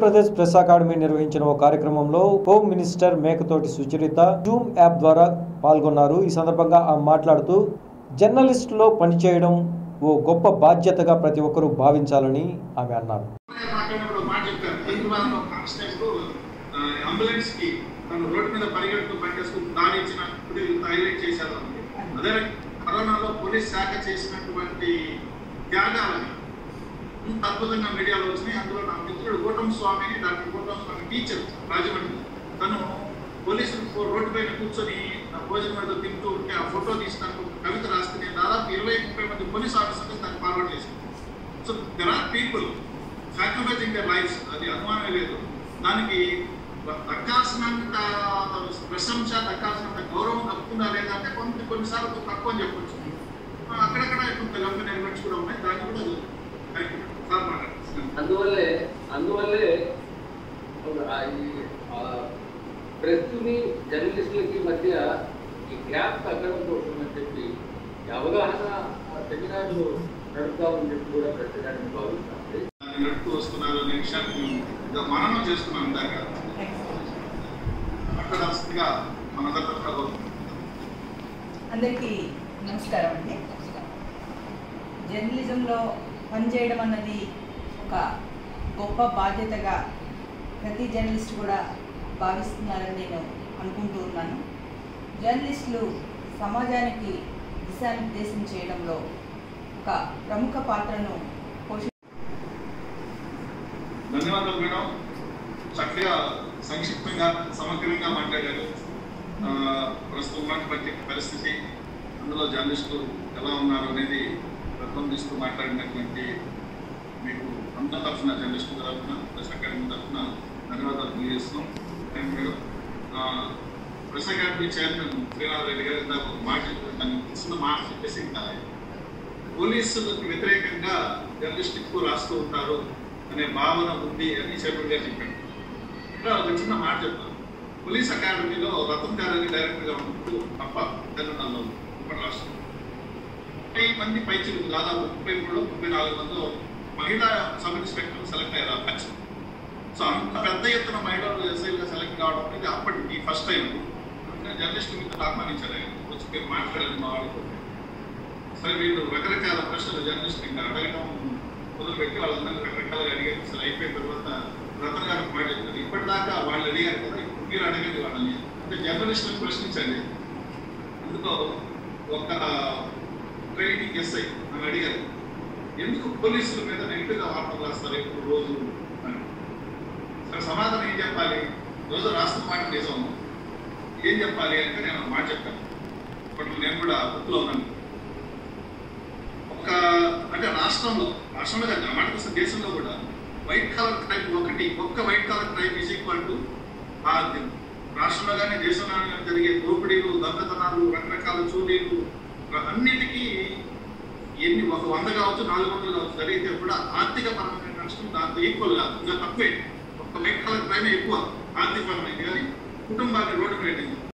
Andhra Pradesh press academy నిర్వహించిన ఓ కార్యక్రమంలో home minister Mekathoti Sucharitha Zoom app ద్వారా పాల్గొన్నారు ఈ సందర్భంగా ఆమె మాట్లాడుతూ జర్నలిస్టులో పనిచేయడం ఓ గొప్ప బాధ్యతగా ప్రతి ఒక్కరూ భావించాలని ఆమె అన్నారు మాట్లాడినప్పుడు ఒక మాట చెప్పారు హైదరాబాద్ లో కానిస్టేబుల్ అంబులెన్స్ కి తను రోడ్డు మీద పరిగెడుతూ పనిచేసుకుని దాడి ఇచ్చినప్పుడు హైలైట్ చేశారు అదే కరోనాలో పోలీస్ శాఖ చేసినటువంటి త్యాగాలని ఇంత అద్భుతంగా మీడియాలో వచ్చినాయి అందులో నా మిత్రుడు గౌతమ్ స్వామి డాక్టర్ గౌతమ్ స్వామి టీచర్ రాజమండ్రి తను పోలీసులు రోడ్డు పైన కూర్చొని ఆ భోజనం మీద తింటూ ఉంటే ఆ ఫోటో తీసినాక ఒక కవిత రాస్తే నేను దాదాపు ఇరవై ముప్పై మంది పోలీస్ ఆఫీసర్లు దాన్ని ఫార్వర్డ్ చేశాను so there are people sacrificing their lives అది అనుమానమే లేదు దానికి దక్కాల్సినంత ప్రశంస దక్కాల్సినంత గౌరవం దక్కుతుందా లేదా అంటే కొంత కొన్నిసార్లు తక్కువ అని చెప్పొచ్చు ఆ, అక్కడక్కడ కొంత గంభీర ఎలిమెంట్స్ కూడా ఉన్నాయి దాన్ని కూడా అది correct. సార్ మాట్లాడండి అందువల్లే అందువల్లే ఆ ఈ ప్రెస్ని జర్నలిస్టులకి మధ్య ఈ గ్యాప్ తగ్గడం కోసం అని చెప్పి ఈ అవగాహన సెమినార్లు నడుపుతామని చెప్పి కూడా ప్రెస్ అకాడమీ భావిస్తుంది దాన్ని నడుపుతూ వస్తున్నారు అనే విషయాన్ని మేము ఇంకా మననం చేస్తున్నాం ఇందాక అక్కడ మనందరి తరఫున కోరుతున్నాం. అందరికీ నమస్కారం అండి జర్నలిజంలో పనిచేయడం అన్నది ఒక గొప్ప బాధ్యతగా ప్రతి జర్నలిస్ట్ కూడా భావిస్తున్నారని నేను అనుకుంటూ ఉన్నాను జర్నలిస్టులు సమాజానికి దిశానిర్దేశం చేయడంలో ఒక ప్రముఖ పాత్రను పోషి ధన్యవాదాలు మేడం చక్కగా సంక్షిప్తంగా సమగ్రంగా మాట్లాడారు ఆ, ప్రస్తుతం ఉన్నటువంటి పరిస్థితి అందులో జర్నలిస్టులు ఎలా ఉన్నారు అనేది ప్రతిబింబిస్తూ మాట్లాడినటువంటి మీకు అందరి తరఫున జర్నలిస్టుల తరఫున ప్రెస్ అకాడమీ తరఫున ధన్యవాదాలు తెలియజేస్తున్నాం thank you press academy chairman Srinath Reddy గారు ఇందాక ఒక మాట చెప్పారు దాన్ని చిన్న మాట చెప్పేసి ఇంకా పోలీసులకు వ్యతిరేకంగా జర్నలిస్ట్ ఎక్కువ రాస్తూ ఉంటారు అనే భావన ఉంది అని చైర్మన్ గారు చెప్పాడు ఇక్కడ ఒక చిన్న మాట చెప్తాను పోలీస్ అకాడమీలో రతన్ గారు అని డైరెక్టర్ గా ఉన్నప్పుడు తప్ప తెలంగాణలో ఉమ్మడి రాష్ట్రం ముప్పై మంది పైచులు దాదాపు ముప్పై మూడు ముప్పై నాలుగు మంది మహిళా సబ్ ఇన్స్పెక్టర్ సెలెక్ట్ అయ్యారు ఆ బ్యాచ్ సో అంత పెద్ద ఎత్తున మహిళలు ఎస్ఐగా సెలెక్ట్ కావడం అనేది అప్పటికి ఫస్ట్ టైం జర్నలిస్ట్ మీద ఆహ్వానించారు ఆయన వచ్చి మీరు మాట్లాడాలి మా వాళ్ళతో సరే వీళ్ళు రకరకాల ప్రశ్నలు జర్నలిస్ట్ ఇంకా అడగడం మొదలుపెట్టి వాళ్ళందరినీ రకరకాలుగా అడిగారు సరే అయిపోయిన తర్వాత రతన్ గారు ఒక మాట చెప్పారు ఇప్పటిదాకా వాళ్ళు అడిగారు కదా ఇప్పుడు మీరు అడగండి వాళ్ళని అంటే జర్నలిస్టులను ప్రశ్నించండి అందులో ఒక ట్రైనింగ్ ఎస్ఐ అని అడిగారు ఎందుకు పోలీసుల మీద నెగిటివ్గా వార్తలు రాస్తారు ఇప్పుడు రోజు అని సరే సమాధానం ఏం చెప్పాలి రోజు రాస్తున్న మాట నిజం ఏం చెప్పాలి అంటే నేను ఒక మాట చెప్పాను ఇప్పట్లో నేను కూడా బుక్లో ఉన్నాను ఒక అంటే రాష్ట్రంలో రాష్ట్రంలో కాదు నా మాట కోసం దేశంలో కూడా వైట్ కలర్ క్రైమ్ ఒకటి ఒక్క white colour crime is equal to ఆ రాష్ట్రంలో కానీ దేశంలో కానీ జరిగే దోపిడీలు దొంగతనాలు రకరకాల చూడీలు అన్నిటికీ ఎన్ని ఒక వంద కావచ్చు నాలుగు వందలు కావచ్చు జరిగితే కూడా ఆర్థిక పరమైన నష్టం దాంతో ఈక్వల్ కాదు ఇంకా తక్కువే ఒక్క వైట్ కలర్ క్రైమ్ ఎక్కువ ఆర్థిక పరమైంది కానీ కుటుంబాన్ని రోడ్డు పెట్టింది